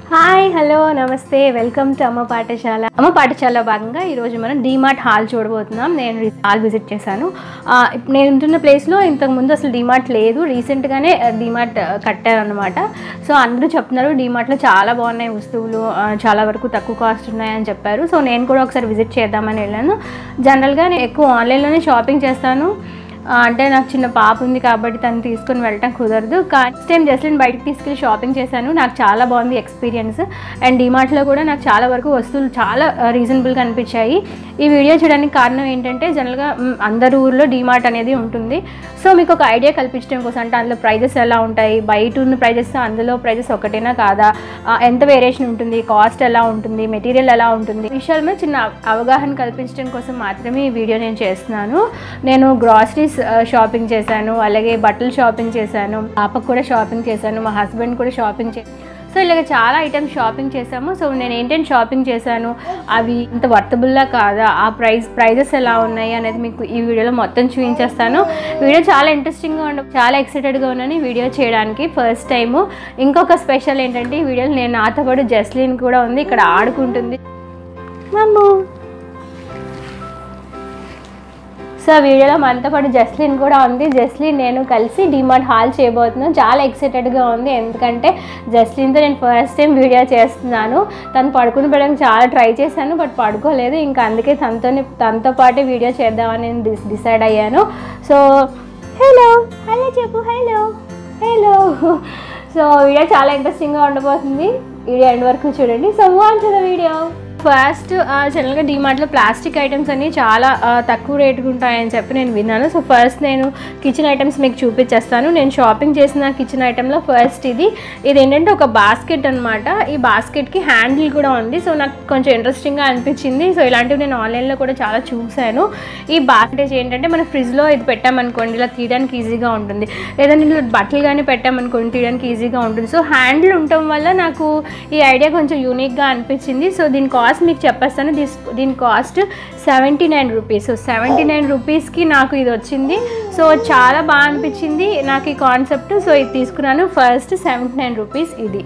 Hi hello నమస్తే welcome to Amma Pathashala అమ్మ పాఠశాల భాగంగా ఈరోజు మనం డీమార్ట్ హాల్ చూడబోతున్నాం నేను రి- హాల్ విజిట్ చేశాను ఆ, ఇప్- నేను ఉంటున్న ప్లేస్లో ఇంతకు ముందు అసలు డీమార్ట్ లేదు రీసెంట్గానే డీమార్ట్ కట్టారనమాట సో అందరూ చెప్తున్నారు డీమార్ట్లో చాలా బాగున్నాయి వస్తువులు ఆ, చాలా వరకు తక్కువ కాస్ట్ ఉన్నాయని చెప్పారు సో నేను కూడా ఒకసారి విజిట్ చేద్దామని వెళ్ళాను జనరల్గా నేను ఎక్కువ ఆన్లైన్లోనే షాపింగ్ చేస్తాను ఆ, అంటే నాకు చిన్న పాప ఉంది కాబట్టి తను తీసుకొని వెళ్ళటం కుదరదు కానీ టైం జస్లిన్ బయటకు తీసుకెళ్ళి షాపింగ్ చేశాను నాకు చాలా బాగుంది ఎక్స్పీరియన్స్ అండ్ డిమార్ట్లో కూడా నాకు చాలా వరకు వస్తువులు చాలా రీజనబుల్గా అనిపించాయి ఈ వీడియో చేయడానికి కారణం ఏంటంటే జనరల్గా మ్, అందరి ఊర్లో డిమార్ట్ అనేది ఉంటుంది సో మీకు ఒక ఐడియా కల్పించడం కోసం అంటే అందులో ప్రైజెస్ ఎలా ఉంటాయి బయట ఉన్న ప్రైజెస్ అందులో ప్రైజెస్ ఒకటేనా కాదా ఆ, ఎంత వేరియేషన్ ఉంటుంది కాస్ట్ ఎలా ఉంటుంది మెటీరియల్ ఎలా ఉంటుంది ఈ విషయాల మీద చిన్న అవగాహన కల్పించడం కోసం మాత్రమే ఈ వీడియో నేను చేస్తున్నాను నేను గ్రాసరీస్ షాపింగ్ చేశాను అలాగే బట్టలు షాపింగ్ చేశాను పాపకు కూడా షాపింగ్ చేశాను మా హస్బెండ్ కూడా షాపింగ్ చే సో ఇలాగ చాలా ఐటమ్స్ షాపింగ్ చేశాము సో నేను ఏంటంటే షాపింగ్ చేశాను అవి ఇంత వర్తబుల్లా కాదా ఆ ప్రైస్ ప్రైజెస్ ఎలా ఉన్నాయి అనేది మీకు ఈ వీడియోలో మొత్తం చూపించేస్తాను వీడియో చాలా ఇంట్రెస్టింగ్గా ఉండ చాలా ఎక్సైటెడ్గా ఉన్నాను ఈ వీడియో చేయడానికి ఫస్ట్ టైము ఇంకొక స్పెషల్ ఏంటంటే ఈ వీడియోలో నేను నాతో పాటు జస్లిన్ కూడా ఉంది ఇక్కడ ఆడుకుంటుంది మమ్ము సో వీడియోలో మనతో పాటు జస్లిన్ కూడా ఉంది జస్లిన్ నేను కలిసి డిమార్ట్ హాల్ చేయబోతున్నాను చాలా ఎక్సైటెడ్గా ఉంది ఎందుకంటే జస్లిన్తో నేను ఫస్ట్ టైం వీడియో చేస్తున్నాను తను పడుకుని పెట్టడానికి చాలా ట్రై చేశాను బట్ పడుకోలేదు ఇంకా అందుకే తనతోనే తనతో పాటే వీడియో చేద్దామని నేను డిస్ డిసైడ్ అయ్యాను సో హలో హలో చెప్పు హలో హలో సో వీడియో చాలా ఇంట్రెస్టింగ్గా ఉండబోతుంది వీడియో ఎండ్ వరకు చూడండి so watch the video first జనరల్గా డిమార్ట్లో ప్లాస్టిక్ ఐటమ్స్ అన్ని చాలా ఆ, తక్కువ రేటుగా ఉంటాయని చెప్పి నేను విన్నాను సో ఫస్ట్ నేను కిచెన్ ఐటమ్స్ మీకు చూపించేస్తాను నేను షాపింగ్ చేసిన కిచెన్ ఐటెంలో ఫస్ట్ ఇది ఇది ఏంటంటే ఒక బాస్కెట్ అనమాట ఈ బాస్కెట్కి హ్యాండిల్ కూడా ఉంది సో నాకు కొంచెం ఇంట్రెస్టింగ్గా అనిపించింది సో ఇలాంటివి నేను ఆన్లైన్లో కూడా చాలా చూశాను ఈ బాస్కెట్ ఏంటంటే మన ఫ్రిడ్జ్లో ఇది పెట్టామనుకోండి ఇలా తీయడానికి ఈజీగా ఉంటుంది లేదంటే ఇందులో బట్టలు కానీ పెట్టామనుకోండి తీయడానికి ఈజీగా ఉంటుంది సో హ్యాండిల్ ఉండటం వల్ల నాకు ఈ ఐడియా కొంచెం యూనిక్గా అనిపించింది సో దీని కాస్ట్ మీకు చెప్పేస్తాను దిస్ దీని cost seventy nine rupees so seventy nine రూపీస్కి నాకు ఇది వచ్చింది సో చాలా బాగా అనిపించింది నాకు ఈ కాన్సెప్ట్ సో ఇది తీసుకున్నాను ఫస్ట్ సెవెంటీ నైన్ రూపీస్ ఇది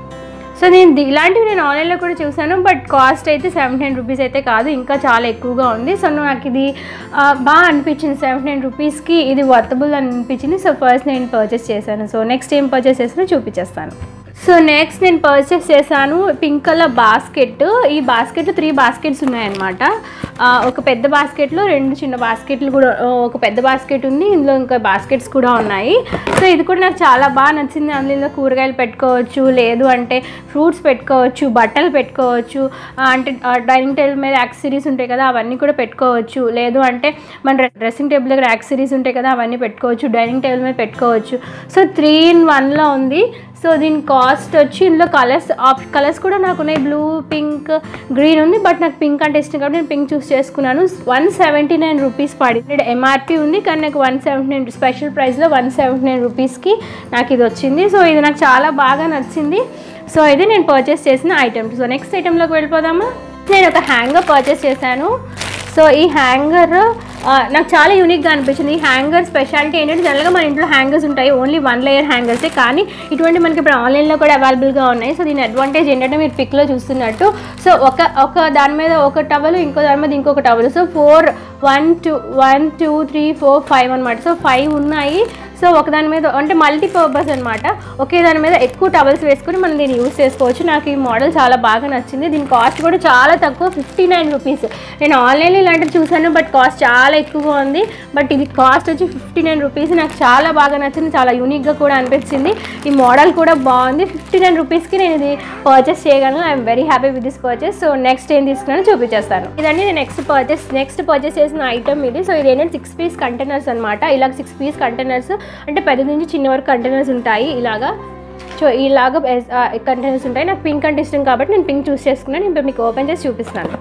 సో నేను ది- ఇలాంటివి నేను ఆన్లైన్లో కూడా చూసాను బట్ కాస్ట్ అయితే సెవెంటీ నైన్ రూపీస్ అయితే కాదు ఇంకా చాలా ఎక్కువగా ఉంది సో నాకు ఇది ఆ, బాగా అనిపించింది సెవెంటీ నైన్ రూపీస్కి ఇది వర్తబుల్ అని అనిపించింది సో ఫస్ట్ నేను పర్చేస్ చేశాను సో నెక్స్ట్ ఏం పర్చేస్ చేసినా చూపించేస్తాను సో నెక్స్ట్ నేను పర్చేస్ చేశాను పింక్ కలర్ బాస్కెట్ ఈ బాస్కెట్లో త్రీ బాస్కెట్స్ ఉన్నాయన్నమాట ఆ, ఒక పెద్ద బాస్కెట్లో రెండు చిన్న బాస్కెట్లు కూడా ఆ, ఒక పెద్ద బాస్కెట్ ఉంది ఇందులో ఇంకా బాస్కెట్స్ కూడా ఉన్నాయి సో ఇది కూడా నాకు చాలా బాగా నచ్చింది అందులో కూరగాయలు పెట్టుకోవచ్చు లేదు అంటే ఫ్రూట్స్ పెట్టుకోవచ్చు బట్టలు పెట్టుకోవచ్చు ఆ, అంటే డైనింగ్ టేబుల్ మీద యాక్సరీస్ ఉంటాయి కదా అవన్నీ కూడా పెట్టుకోవచ్చు లేదు అంటే మన డ్రెస్సింగ్ టేబుల్ దగ్గర యాక్సరీస్ ఉంటాయి కదా అవన్నీ పెట్టుకోవచ్చు డైనింగ్ టేబుల్ మీద పెట్టుకోవచ్చు సో త్రీ ఇన్ వన్లో ఉంది సో దీని కాస్ట్ వచ్చి ఇందులో కలర్స్ ఆప్ కలర్స్ కూడా నాకు ఉన్నాయి బ్లూ పింక్ గ్రీన్ ఉంది బట్ నాకు పింక్ అంటే ఇష్టం కాబట్టి నేను పింక్ చూస్ చేసుకున్నాను వన్ సెవెంటీ నైన్ రూపీస్ పడింది ఎంఆర్పి ఉంది కానీ నాకు వన్ సెవెంటీ నైన్ స్పెషల్ ప్రైస్లో వన్ సెవెంటీ నైన్ రూపీస్కి నాకు ఇది వచ్చింది సో ఇది నాకు చాలా బాగా నచ్చింది సో ఇది నేను పర్చేస్ చేసిన ఐటమ్ సో నెక్స్ట్ ఐటెంలోకి వెళ్ళిపోదామా నేను ఒక హ్యాంగర్ పర్చేస్ చేశాను సో ఈ హ్యాంగర్ నాకు చాలా యూనిక్గా అనిపించింది ఈ హ్యాంగర్ స్పెషాలిటీ ఏంటంటే జనరల్గా మన ఇంట్లో హ్యాంగర్స్ ఉంటాయి ఓన్లీ వన్ లేయర్ హ్యాంగర్సే కానీ ఇటువంటి మనకి ఇప్పుడు ఆన్లైన్లో కూడా అవైలబుల్గా ఉన్నాయి సో దీని అడ్వాంటేజ్ ఏంటంటే మీరు పిక్లో చూస్తున్నట్టు సో ఒక ఒక దాని మీద ఒక టవల్ ఇంకో దాని మీద ఇంకొక towel so four one two one two three four five అనమాట సో ఫైవ్ ఉన్నాయి సో ఒక దాని మీద అంటే మల్టీపర్పస్ అనమాట ఒకే దాని మీద ఎక్కువ టవల్స్ వేసుకుని మనం దీన్ని యూస్ చేసుకోవచ్చు నాకు ఈ మోడల్ చాలా బాగా నచ్చింది దీని కాస్ట్ కూడా చాలా తక్కువ ఫిఫ్టీ నైన్ రూపీస్ నేను ఆన్లైన్లో ఇలాంటివి చూసాను బట్ కాస్ట్ చాలా ఎక్కువగా ఉంది బట్ ఇది కాస్ట్ వచ్చి ఫిఫ్టీ నైన్ రూపీస్ నాకు చాలా బాగా నచ్చింది చాలా యూనిక్గా కూడా అనిపించింది ఈ మోడల్ కూడా బాగుంది ఫిఫ్టీ నైన్ రూపీస్కి నేను ఇది పర్చేస్ చేయగలను I'm very happy with this purchase so next ఏం తీసుకున్నానో చూపించేస్తాను ఇదండి నేను నెక్స్ట్ పర్చేస్ నెక్స్ట్ పర్చేస్ చేసిన ఐటమ్ ఇది సో ఇది ఏంటంటే సిక్స్ పీస్ కంటైనర్స్ అనమాట ఇలా సిక్స్ పీస్ కంటైనర్స్ అంటే పెద్ద నుంచి చిన్న వరకు కంటైనర్స్ ఉంటాయి ఇలాగా సో ఇలాగ కంటైనర్స్ ఉంటాయి నాకు పింక్ అంటే ఇష్టం కాబట్టి నేను పింక్ చూస్ చేసుకున్నాను ఇప్పుడు మీకు ఓపెన్ చేసి చూపిస్తున్నాను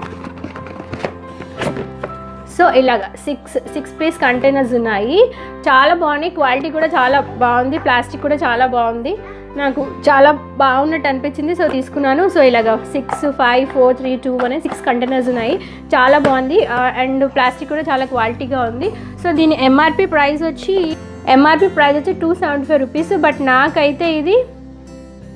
సో ఇలాగ సిక్స్ సిక్స్ పీస్ కంటైనర్స్ ఉన్నాయి చాలా బాగున్నాయి క్వాలిటీ కూడా చాలా బాగుంది ప్లాస్టిక్ కూడా చాలా బాగుంది నాకు చాలా బాగున్నట్టు అనిపించింది సో తీసుకున్నాను సో ఇలాగ six five four three two అనే సిక్స్ కంటైనర్స్ ఉన్నాయి చాలా బాగుంది అండ్ ప్లాస్టిక్ కూడా చాలా క్వాలిటీగా ఉంది సో దీని ఎంఆర్పి ప్రైస్ వచ్చి ఎంఆర్పి ప్రైస్ వచ్చి two seventy five rupees but నాకైతే ఇది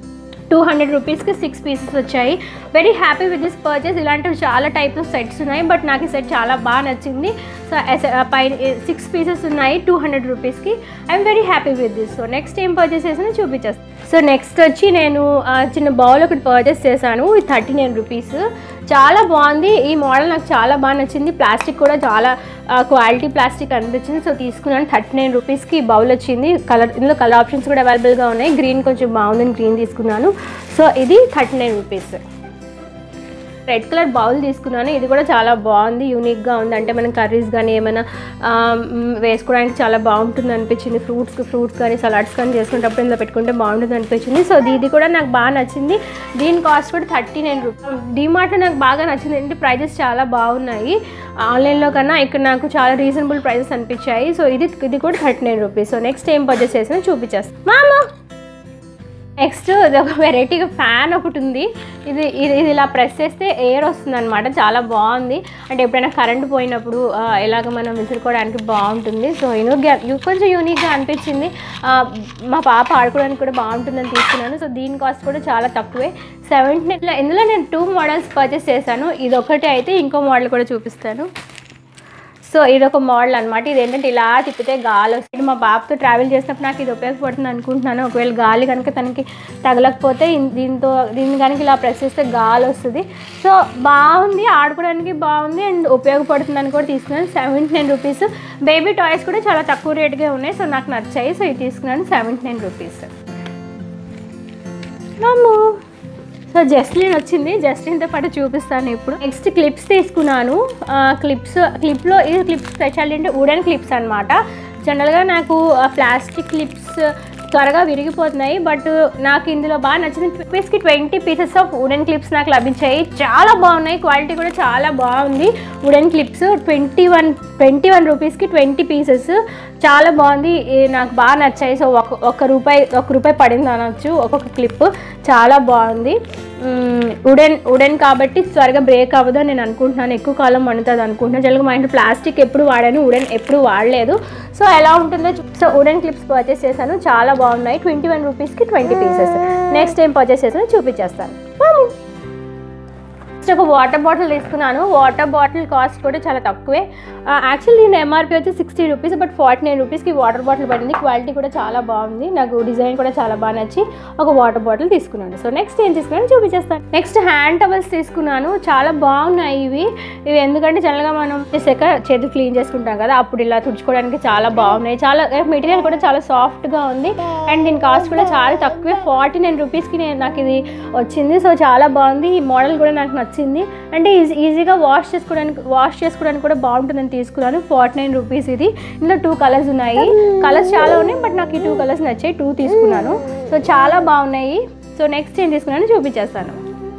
టూ హండ్రెడ్ రూపీస్కి సిక్స్ పీసెస్ వచ్చాయి very happy with this purchase ఇలాంటివి చాలా టైప్ ఆఫ్ సెట్స్ ఉన్నాయి బట్ నాకు ఈ సెట్ చాలా బాగా నచ్చింది సో పై సిక్స్ పీసెస్ ఉన్నాయి టూ హండ్రెడ్ రూపీస్కి I'm very happy with this so next ఏం పర్చేస్ చేసానో చూపించేస్తాను సో నెక్స్ట్ వచ్చి నేను ఆ, చిన్న బౌల్ ఒకటి పర్చేస్ చేశాను ఇది థర్టీ నైన్ రూపీస్ చాలా బాగుంది ఈ మోడల్ నాకు చాలా బాగా నచ్చింది ప్లాస్టిక్ కూడా చాలా క్వాలిటీ ప్లాస్టిక్ అనిపించింది సో తీసుకున్నాను థర్టీ నైన్ రూపీస్కి ఈ బౌల్ వచ్చింది కలర్ ఇందులో కలర్ ఆప్షన్స్ కూడా అవైలబుల్గా ఉన్నాయి గ్రీన్ కొంచెం బాగుందని గ్రీన్ తీసుకున్నాను సో ఇది thirty nine rupees red colour bowl తీసుకున్నాను ఇది కూడా చాలా బాగుంది యూనిక్గా ఉంది అంటే మనం కర్రీస్ కానీ ఏమైనా ఆ, మ్, వేసుకోవడానికి చాలా బాగుంటుంది అనిపించింది ఫ్రూట్స్ ఫ్రూట్స్ కానీ సలాడ్స్ కానీ చేసుకునేటప్పుడు ఇందులో పెట్టుకుంటే బాగుంటుంది అనిపించింది సో ఇది కూడా నాకు బాగా నచ్చింది దీని కాస్ట్ కూడా థర్టీ నైన్ రూపీస్ డిమార్ట్లో నాకు బాగా నచ్చింది అంటే ప్రైజెస్ చాలా బాగున్నాయి ఆన్లైన్లో కన్నా ఇక్కడ నాకు చాలా రీజనబుల్ ప్రైజెస్ అనిపించాయి సో ఇది ఇది కూడా thirty nine rupees so next ఏం పర్చేస్ చేసినా చూపించేస్తాను మామా నెక్స్ట్ ఇది ఒక వెరైటీగా ఫ్యాన్ ఒకటి ఉంది ఇది ఇది ఇది ఇలా ప్రెస్ చేస్తే ఎయిర్ వస్తుంది అనమాట చాలా బాగుంది అంటే ఎప్పుడైనా కరెంట్ పోయినప్పుడు ఆ, ఎలాగ మనం విసురుకోవడానికి బాగుంటుంది సో యూనిక్గా యు- కొంచెం యూనిక్గా అనిపించింది ఆ, మా పాప ఆడుకోవడానికి కూడా బాగుంటుందని తీసుకున్నాను సో దీని కాస్ట్ కూడా చాలా తక్కువే సెవెంటీ ఇందులో నేను టూ మోడల్స్ పర్చేస్ చేశాను ఇది ఒకటి అయితే ఇంకో మోడల్ కూడా చూపిస్తాను సో ఇది ఒక మోడల్ అనమాట ఇది ఏంటంటే ఇలా తిప్పితే గాలి వస్తుంది మా బాబుతో ట్రావెల్ చేసినప్పుడు నాకు ఇది ఉపయోగపడుతుంది అనుకుంటున్నాను ఒకవేళ గాలి కనుక తనకి తగలకపోతే ఇన్- దీంతో దీన్ని కనుక ఇలా ప్రెస్ చేస్తే గాలి వస్తుంది సో బాగుంది ఆడుకోవడానికి బాగుంది అండ్ ఉపయోగపడుతుందని కూడా తీసుకున్నాను seventy nine rupees baby toys కూడా చాలా తక్కువ రేట్గా ఉన్నాయి సో నాకు నచ్చాయి సో ఇది తీసుకున్నాను సెవెంటీ నైన్ రూపీస్ నమ్ము సో జస్లిన్ వచ్చింది జస్లిన్తో పాటు చూపిస్తాను ఇప్పుడు నెక్స్ట్ క్లిప్స్ తీసుకున్నాను క్లిప్స్ క్లిప్లో ఇది క్లిప్స్ స్పెషాలిటీ అంటే వుడెన్ క్లిప్స్ అనమాట జనరల్గా నాకు ప్లాస్టిక్ క్లిప్స్ త్వరగా విరిగిపోతున్నాయి బట్ నాకు ఇందులో బాగా నచ్చింది రూపీస్కి twenty pieces of wooden clips నాకు లభించాయి చాలా బాగున్నాయి క్వాలిటీ కూడా చాలా బాగుంది wooden clips twenty one twenty one రూపీస్కి ట్వంటీ పీసెస్ చాలా బాగుంది ఈ నాకు బాగా నచ్చాయి సో ఒక ఒక రూపాయి ఒక రూపాయి పడింది అనొచ్చు ఒక్కొక్క క్లిప్ చాలా బాగుంది వుడెన్ వుడెన్ కాబట్టి త్వరగా బ్రేక్ అవ్వదు అని నేను అనుకుంటున్నాను ఎక్కువ కాలం మనుతుంది అనుకుంటున్నాను జనరల్గా మా ఇంట్లో ప్లాస్టిక్ ఎప్పుడు వాడాను వుడెన్ ఎప్పుడు వాడలేదు సో ఎలా ఉంటుందో చూ- సో వుడెన్ క్లిప్స్ పర్చేస్ చేశాను చాలా బాగున్నాయి ట్వంటీ వన్ రూపీస్కి ట్వంటీ పీసెస్ నెక్స్ట్ ఏం పర్చేస్ చేశానో చూపించేస్తాను మాము. నెక్స్ట్ ఒక వాటర్ బాటిల్ తీసుకున్నాను వాటర్ బాటిల్ కాస్ట్ కూడా చాలా తక్కువే యాక్చువల్లీ దీని ఎంఆర్పి వచ్చి sixty rupees but forty nine రూపీస్కి వాటర్ బాటిల్ పడింది క్వాలిటీ కూడా చాలా బాగుంది నాకు డిజైన్ కూడా చాలా బాగా నచ్చి ఒక వాటర్ బాటిల్ తీసుకున్నాను సో నెక్స్ట్ ఏం తీసుకున్నాను చూపించేస్తాను నెక్స్ట్ హ్యాండ్ టవల్స్ తీసుకున్నాను చాలా బాగున్నాయి ఇవి ఇవి ఎందుకంటే జనరల్గా మనం చేసాక చేతులు క్లీన్ చేసుకుంటాం కదా అప్పుడు ఇలా తుడుచుకోవడానికి చాలా బాగున్నాయి చాలా మెటీరియల్ కూడా చాలా సాఫ్ట్గా ఉంది అండ్ దీని కాస్ట్ కూడా చాలా తక్కువే ఫార్టీ నైన్ రూపీస్కి నేను నాకు ఇది వచ్చింది సో చాలా బాగుంది ఈ మోడల్ కూడా నాకు నచ్చింది అంటే ఈజీ ఈజీగా వాష్ చేసుకోవడానికి వాష్ చేసుకోవడానికి కూడా బాగుంటుందని తీసుకున్నాను ఫార్టీ నైన్ రూపీస్ ఇది ఇందులో టూ కలర్స్ ఉన్నాయి కలర్స్ చాలా ఉన్నాయి బట్ నాకు ఈ టూ కలర్స్ నచ్చాయి టూ తీసుకున్నాను సో చాలా బాగున్నాయి సో నెక్స్ట్ ఏం తీసుకున్నాను చూపించేస్తాను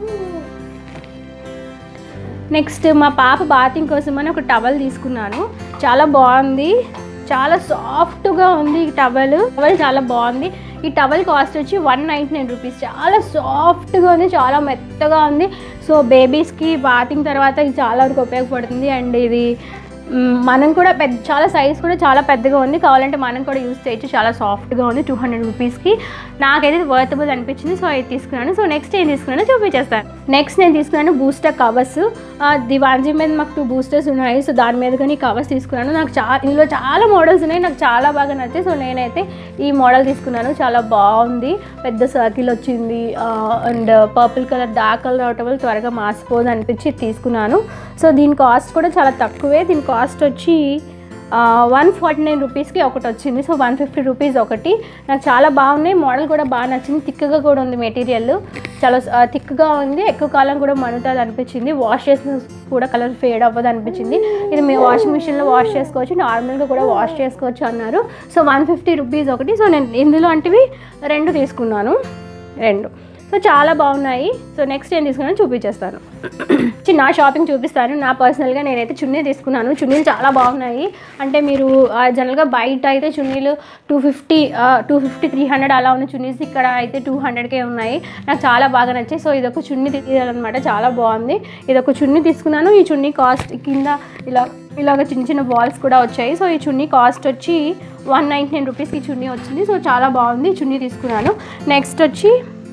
నెక్స్ట్ మా పాప బాతింగ్ కోసం అని ఒక టవల్ తీసుకున్నాను చాలా బాగుంది చాలా సాఫ్ట్గా ఉంది ఈ టవల్ టవల్ చాలా బాగుంది ఈ టవల్ కాస్ట్ వచ్చి వన్ నైంటీ నైన్ రూపీస్ చాలా సాఫ్ట్గా ఉంది చాలా మెత్తగా ఉంది సో బేబీస్కి బాతింగ్ తర్వాత ఇది చాలా వరకు ఉపయోగపడుతుంది అండ్ ఇది మ్, మనం కూడా పెద్ద చాలా సైజ్ కూడా చాలా పెద్దగా ఉంది కావాలంటే మనం కూడా యూస్ చేయొచ్చు చాలా సాఫ్ట్గా ఉంది టూ హండ్రెడ్ రూపీస్కి నాకైతే వర్తబుల్ అనిపించింది సో ఇది తీసుకున్నాను సో నెక్స్ట్ ఏం తీసుకున్నానో చూపించేస్తాను నెక్స్ట్ నేను తీసుకున్నాను బూస్టర్ కవర్స్ దివాంజీ మీద మాకు టూ బూస్టర్స్ ఉన్నాయి సో దాని మీద కానీ కవర్స్ తీసుకున్నాను నాకు చాలా ఇందులో చాలా మోడల్స్ ఉన్నాయి నాకు చాలా బాగా నచ్చాయి సో నేనైతే ఈ మోడల్ తీసుకున్నాను చాలా బాగుంది పెద్ద సర్కిల్ వచ్చింది and purple colour dark colour అవటం వల్ల త్వరగా మాసిపోదు అనిపించి ఇది తీసుకున్నాను సో దీని కాస్ట్ కూడా చాలా తక్కువే దీని కాస్ట్ వచ్చి వన్ ఫార్టీ నైన్ రూపీస్కి ఒకటి వచ్చింది సో వన్ ఫిఫ్టీ రూపీస్ ఒకటి నాకు చాలా బాగున్నాయి మోడల్ కూడా బాగా నచ్చింది థిక్గా కూడా ఉంది మెటీరియల్ చాలా థిక్గా ఉంది ఎక్కువ కాలం కూడా మనుతుంది అనిపించింది వాష్ చేసిన కూడా కలర్ ఫేడ్ అవ్వదు అనిపించింది ఇది మీ వాషింగ్ మిషన్లో వాష్ చేసుకోవచ్చు నార్మల్గా కూడా వాష్ చేసుకోవచ్చు అన్నారు సో వన్ ఫిఫ్టీ రూపీస్ ఒకటి సో నేను ఇందులో అంటివి రెండు తీసుకున్నాను రెండు సో చాలా బాగున్నాయి సో నెక్స్ట్ ఏం తీసుకున్నాను చూపించేస్తాను చి- నా షాపింగ్ చూపిస్తాను నా పర్సనల్గా నేనైతే చున్నీ తీసుకున్నాను చున్నీలు చాలా బాగున్నాయి అంటే మీరు ఆ, జనరల్గా బయట అయితే చున్నీలు two fifty two fifty three hundred అలా ఉన్న చున్నీస్ ఇక్కడ అయితే టూ హండ్రెడ్కే ఉన్నాయి నాకు చాలా బాగా నచ్చాయి సో ఇదొక చున్నీ తీయాలన్నమాట చాలా బాగుంది ఇదొక చున్నీ తీసుకున్నాను ఈ చున్నీ కాస్ట్ కింద ఇలా ఇలాగ చిన్న చిన్న బాల్స్ కూడా వచ్చాయి సో ఈ చున్నీ కాస్ట్ వచ్చి వన్ నైంటీ నైన్ రూపీస్కి చున్నీ వచ్చింది సో చాలా బాగుంది ఈ చున్నీ తీసుకున్నాను నెక్స్ట్ వచ్చి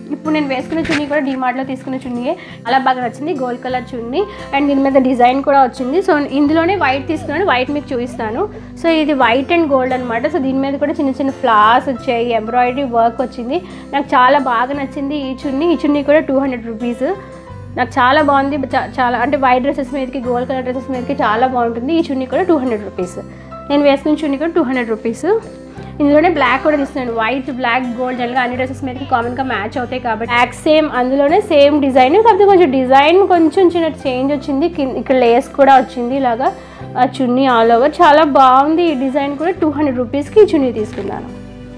ఇప్పుడు నేను వేసుకున్న చున్నీ కూడా డిమార్ట్లో తీసుకున్న చున్నీయే అలా బాగా నచ్చింది గోల్డ్ కలర్ చున్నీ అండ్ దీని మీద డిజైన్ కూడా వచ్చింది సో ఇందులోనే వైట్ తీసుకున్నాను వైట్ మీకు చూపిస్తాను సో ఇది వైట్ అండ్ గోల్డ్ అనమాట సో దీని మీద కూడా చిన్న చిన్న ఫ్లాస్ వచ్చాయి ఎంబ్రాయిడరీ వర్క్ వచ్చింది నాకు చాలా బాగా నచ్చింది ఈ చున్నీ ఈ చున్నీ కూడా టూ హండ్రెడ్ రూపీస్ నాకు చాలా బాగుంది చా- చాలా అంటే వైట్ డ్రెస్సెస్ మీదకి గోల్డ్ కలర్ డ్రెస్సెస్ మీదకి చాలా బాగుంటుంది ఈ చున్నీ కూడా టూ హండ్రెడ్ రూపీస్ నేను వేసుకున్న చున్నీ కూడా టూ హండ్రెడ్ రూపీస్ ఇందులోనే బ్లాక్ కూడా తీసుకున్నాను వైట్ బ్లాక్ గోల్డ్ జనరల్గా అన్ని డ్రెస్సెస్ మీదకి కామన్గా మ్యాచ్ అవుతాయి కాబట్టి బ్లాక్ సేమ్ అందులోనే సేమ్ డిజైన్ కాకపోతే కొంచెం డిజైన్ కొంచెం చిన్న చేంజ్ వచ్చింది కింద ఇక్కడ లేస్ కూడా వచ్చింది ఇలాగా ఆ చున్నీ ఆల్ ఓవర్ చాలా బాగుంది ఈ డిజైన్ కూడా టూ హండ్రెడ్ రూపీస్కి ఈ చున్నీ తీసుకున్నాను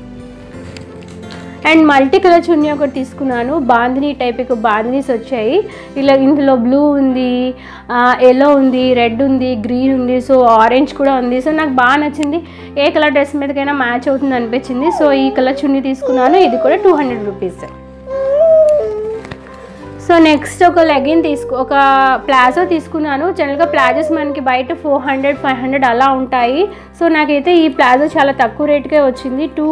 అండ్ మల్టీ కలర్ చున్నీ ఒకటి తీసుకున్నాను బాందిని టైప్ బాందినీస్ వచ్చాయి ఇలా ఇందులో బ్లూ ఉంది ఎల్లో ఉంది రెడ్ ఉంది గ్రీన్ ఉంది సో ఆరెంజ్ కూడా ఉంది సో నాకు బాగా నచ్చింది ఏ కలర్ డ్రెస్ మీదకైనా మ్యాచ్ అవుతుంది అనిపించింది సో ఈ కలర్ చున్నీ తీసుకున్నాను ఇది కూడా two hundred rupees so next ఒక లెగిన్ తీసుకు ఒక ప్లాజో తీసుకున్నాను జనరల్గా ప్లాజోస్ మనకి బయట ఫోర్ హండ్రెడ్ ఫైవ్ హండ్రెడ్ అలా ఉంటాయి సో నాకైతే ఈ ప్లాజో చాలా తక్కువ రేట్కే వచ్చింది టూ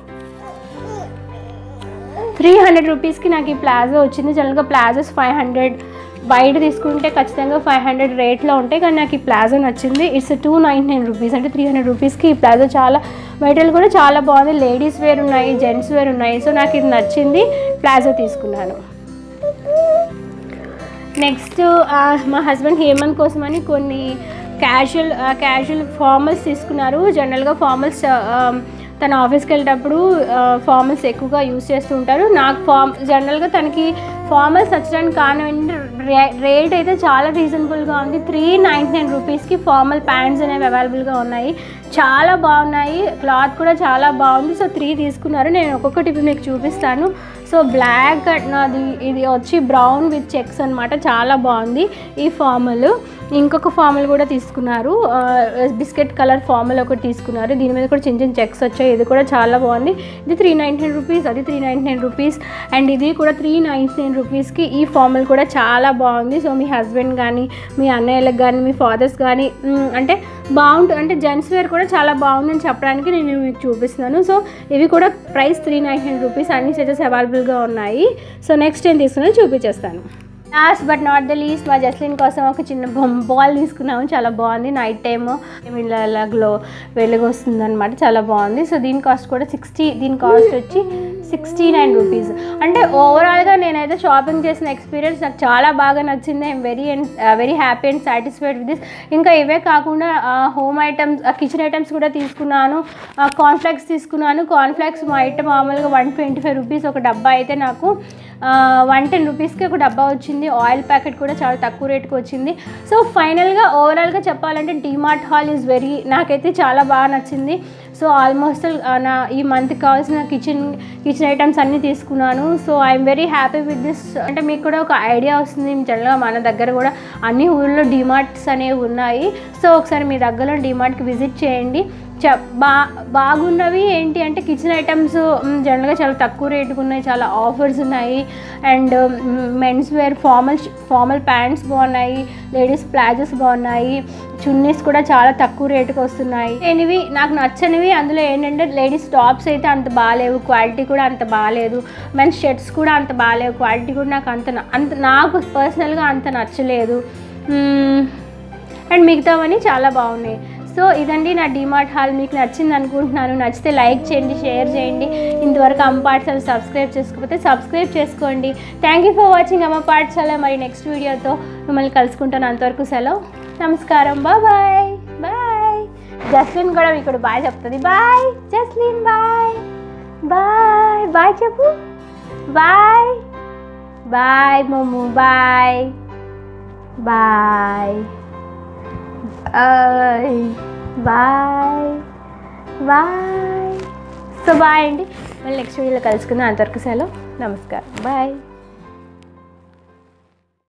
త్రీ హండ్రెడ్ రూపీస్కి నాకు ఈ ప్లాజో వచ్చింది జనరల్గా ప్లాజోస్ ఫైవ్ హండ్రెడ్ బయట తీసుకుంటే ఖచ్చితంగా ఫైవ్ హండ్రెడ్ రేట్లో ఉంటాయి కానీ నాకు ఈ ప్లాజో నచ్చింది it's two ninety nine rupees అంటే త్రీ హండ్రెడ్ రూపీస్కి ఈ ప్లాజో చాలా బయటలు కూడా చాలా బాగుంది లేడీస్ వేర్ ఉన్నాయి జెంట్స్ వేర్ ఉన్నాయి సో నాకు ఇది నచ్చింది ప్లాజో తీసుకున్నాను నెక్స్ట్ మా హస్బెండ్ హేమంత్ కోసమని కొన్ని క్యాజువల్ క్యాజువల్ ఫార్మల్స్ తీసుకున్నారు జనరల్గా ఫార్మల్స్ తన ఆఫీస్కి వెళ్ళేటప్పుడు ఫార్మల్స్ ఎక్కువగా యూస్ చేస్తూ ఉంటారు నాకు ఫార్మ్ జనరల్గా తనకి ఫార్మల్స్ నచ్చడానికి కారణం రేట్ అయితే చాలా రీజనబుల్గా ఉంది త్రీ నైంటీ నైన్ రూపీస్కి ఫార్మల్ ప్యాంట్స్ అనేవి అవైలబుల్గా ఉన్నాయి చాలా బాగున్నాయి క్లాత్ కూడా చాలా బాగుంది సో త్రీ తీసుకున్నారు నేను ఒక్కొక్కటి ఇప్పుడు మీకు చూపిస్తాను సో బ్లాక్ నాది ఇది వచ్చి బ్రౌన్ విత్ చెక్స్ అనమాట చాలా బాగుంది ఈ ఫార్మల్ ఇంకొక ఫార్మల్ కూడా తీసుకున్నారు బిస్కెట్ కలర్ ఫార్మల్ ఒకటి తీసుకున్నారు దీని మీద కూడా చిన్న చిన్న చెక్స్ వచ్చాయి ఇది కూడా చాలా బాగుంది ఇది త్రీ నైంటీ నైన్ రూపీస్ అది three ninety nine rupees and ఇది కూడా త్రీ నైంటీ నైన్ రూపీస్కి ఈ ఫార్మల్ కూడా చాలా బాగుంది సో మీ హస్బెండ్ కానీ మీ అన్నయ్యలకు కానీ మీ ఫాదర్స్ కానీ మ్, అంటే బాగుంటుంది అంటే జెంట్స్ వేర్ కూడా చాలా బాగుందని చెప్పడానికి నేను మీకు చూపిస్తున్నాను సో ఇవి కూడా price three ninety nine rupees అన్ని సెజెస్ అవైలబుల్గా ఉన్నాయి సో నెక్స్ట్ ఏం తీసుకున్నాను చూపించేస్తాను last but not the least మా జస్లిన్ కోసం ఒక చిన్న బొమ్మ బాల్ తీసుకున్నాము చాలా బాగుంది నైట్ టైమ్ ఇలా ఇలా గ్లో వెలుగు వస్తుంది అనమాట చాలా బాగుంది సో దీని కాస్ట్ కూడా సిక్స్టీ దీని కాస్ట్ వచ్చి సిక్స్టీ నైన్ రూపీస్ అంటే ఓవరాల్గా నేనైతే షాపింగ్ చేసిన ఎక్స్పీరియన్స్ నాకు చాలా బాగా నచ్చింది I'm very and very happy and satisfied with this ఇంకా ఇవే కాకుండా హోమ్ ఐటమ్స్ కిచెన్ ఐటమ్స్ కూడా తీసుకున్నాను కార్న్ఫ్లెక్స్ తీసుకున్నాను కార్న్ఫ్లెక్స్ మా ఐటమ్ మామూలుగా వన్ ట్వంటీ ఫైవ్ రూపీస్ ఒక డబ్బా అయితే నాకు వన్ టెన్ రూపీస్కి ఒక డబ్బా వచ్చింది ఆయిల్ ప్యాకెట్ కూడా చాలా తక్కువ రేట్కి వచ్చింది సో ఫైనల్గా ఓవరాల్గా చెప్పాలంటే డిమార్ట్ హాల్ ఈజ్ వెరీ నాకైతే చాలా బాగా నచ్చింది సో ఆల్మోస్ట్ నా ఈ మంత్కి కావాల్సిన కిచెన్ కిచెన్ ఐటమ్స్ అన్నీ తీసుకున్నాను so I'm very happy with this అంటే మీకు కూడా ఒక ఐడియా వస్తుంది జనరల్గా మన దగ్గర కూడా అన్ని ఊళ్ళో డిమార్ట్స్ అనేవి ఉన్నాయి సో ఒకసారి మీ దగ్గరలో డిమార్ట్కి విజిట్ చేయండి చ బా బాగున్నవి ఏంటి అంటే కిచెన్ ఐటమ్స్ జనరల్గా చాలా తక్కువ రేటుకు ఉన్నాయి చాలా ఆఫర్స్ ఉన్నాయి and men's wear formal formal pants బాగున్నాయి లేడీస్ ప్లాజోస్ బాగున్నాయి చున్నీస్ కూడా చాలా తక్కువ రేటుకి వస్తున్నాయి ఎనివి నాకు నచ్చనివి అందులో ఏంటంటే లేడీస్ టాప్స్ అయితే అంత బాగాలేవు క్వాలిటీ కూడా అంత బాగాలేదు మెన్స్ షర్ట్స్ కూడా అంత బాగాలేవు క్వాలిటీ కూడా నాకు అంత న- అంత నాకు పర్సనల్గా అంత నచ్చలేదు మ్మ్. అండ్ మిగతావన్నీ చాలా బాగున్నాయి సో ఇదండి నా డిమార్ట్ హాల్ మీకు నచ్చింది అనుకుంటున్నాను నచ్చితే లైక్ చేయండి షేర్ చేయండి ఇంతవరకు అమ్మ పాఠశాల సబ్స్క్రైబ్ చేసుకోకపోతే సబ్స్క్రైబ్ చేసుకోండి థ్యాంక్ యూ ఫర్ వాచింగ్ అమ్మ పాఠశాల మరి నెక్స్ట్ వీడియోతో మిమ్మల్ని కలుసుకుంటాను అంతవరకు సెలవు నమస్కారం బాయ్ బాయ్ జస్లిన్ కూడా మీకు బాయ్ చెప్తుంది bye Jasleen bye bye bye చెప్పు బాయ్ బాయ్ మోము bye bye bye bye bye so bye అండి మళ్ళీ నెక్స్ట్ వీడియోలో కలుసుకుందాం అంతవరకు సెలవు నమస్కారం బాయ్